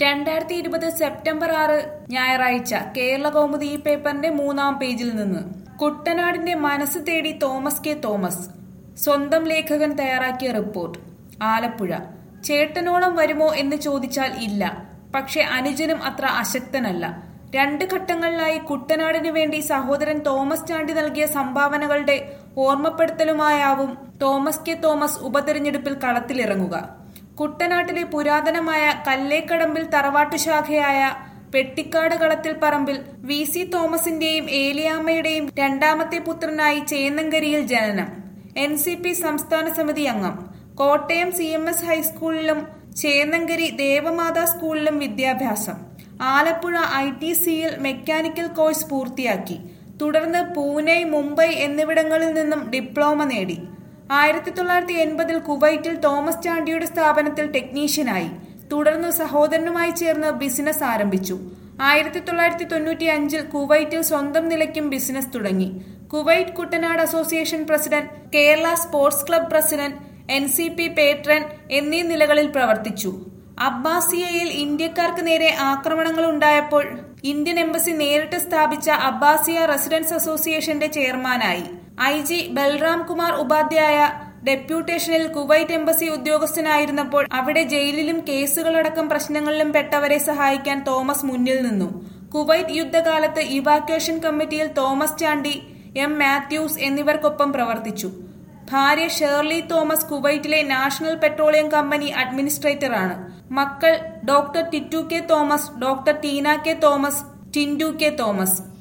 രണ്ടായിരത്തി ഇരുപത് സെപ്റ്റംബർ ആറ് ഞായറാഴ്ച കേരള കൗമുദി ഈ പേപ്പറിന്റെ മൂന്നാം പേജിൽ നിന്ന് കുട്ടനാടിന്റെ മനസ്സ് തേടി തോമസ് കെ തോമസ് സ്വന്തം ലേഖകൻ തയ്യാറാക്കിയ റിപ്പോർട്ട് ആലപ്പുഴ ചേട്ടനോളം വരുമോ എന്ന് ചോദിച്ചാൽ ഇല്ല പക്ഷെ അനുജനും അത്ര അശക്തനല്ല രണ്ട് ഘട്ടങ്ങളിലായി കുട്ടനാടിനു വേണ്ടി സഹോദരൻ തോമസ് ചാണ്ടി നൽകിയ സംഭാവനകളുടെ ഓർമ്മപ്പെടുത്തലുമായാവും തോമസ് കെ തോമസ് ഉപതെരഞ്ഞെടുപ്പിൽ കളത്തിലിറങ്ങുക കുട്ടനാട്ടിലെ പുരാതനമായ കല്ലേക്കടമ്പിൽ തറവാട്ടുശാഖയായ പെട്ടിക്കാട് കളത്തിൽ പറമ്പിൽ വി സി തോമസിന്റെയും ഏലിയാമ്മയുടെയും രണ്ടാമത്തെ പുത്രനായി ചേന്നങ്കരിയിൽ ജനനം എൻ സി പി സംസ്ഥാന സമിതി അംഗം കോട്ടയം സി എം എസ് ഹൈസ്കൂളിലും ചേന്നങ്കരി ദേവമാതാ സ്കൂളിലും വിദ്യാഭ്യാസം ആലപ്പുഴ ഐ ടി സിയിൽ മെക്കാനിക്കൽ കോഴ്സ് പൂർത്തിയാക്കി തുടർന്ന് പൂനെ മുംബൈ എന്നിവിടങ്ങളിൽ നിന്നും ഡിപ്ലോമ നേടി ആയിരത്തി തൊള്ളായിരത്തി എൺപതിൽ കുവൈറ്റിൽ തോമസ് ചാണ്ടിയുടെ സ്ഥാപനത്തിൽ ടെക്നീഷ്യനായി തുടർന്ന് സഹോദരനുമായി ചേർന്ന് ബിസിനസ് ആരംഭിച്ചു ആയിരത്തി തൊള്ളായിരത്തി തൊണ്ണൂറ്റി അഞ്ചിൽ കുവൈറ്റിൽ സ്വന്തം നിലയ്ക്കും ബിസിനസ് തുടങ്ങി Kuwait Kuttanad association president Kerala sports club president N C P patron എന്നീ നിലകളിൽ പ്രവർത്തിച്ചു അബ്ബാസിയയിൽ ഇന്ത്യക്കാർക്ക് നേരെ ആക്രമണങ്ങൾ ഉണ്ടായപ്പോൾ ഇന്ത്യൻ എംബസി നേരിട്ട് സ്ഥാപിച്ച അബ്ബാസിയ റെസിഡൻസ് അസോസിയേഷന്റെ ചെയർമാനായി ഐ ജി ബൽറാം കുമാർ ഉപാധ്യായ ഡെപ്യൂട്ടേഷനിൽ കുവൈറ്റ് എംബസി ഉദ്യോഗസ്ഥനായിരുന്നപ്പോൾ അവിടെ ജയിലിലും കേസുകളടക്കം പ്രശ്നങ്ങളിലും പെട്ടവരെ സഹായിക്കാൻ തോമസ് മുന്നിൽ നിന്നു കുവൈറ്റ് യുദ്ധകാലത്ത് ഇവാക്വേഷൻ കമ്മിറ്റിയിൽ തോമസ് ചാണ്ടി എം മാത്യൂസ് എന്നിവർക്കൊപ്പം പ്രവർത്തിച്ചു ഭാര്യ ഷേർലി തോമസ് കുവൈറ്റിലെ നാഷണൽ പെട്രോളിയം കമ്പനി അഡ്മിനിസ്ട്രേറ്ററാണ് മക്കൾ doctor Tittu K Thomas doctor Teena K Thomas Tindu K Thomas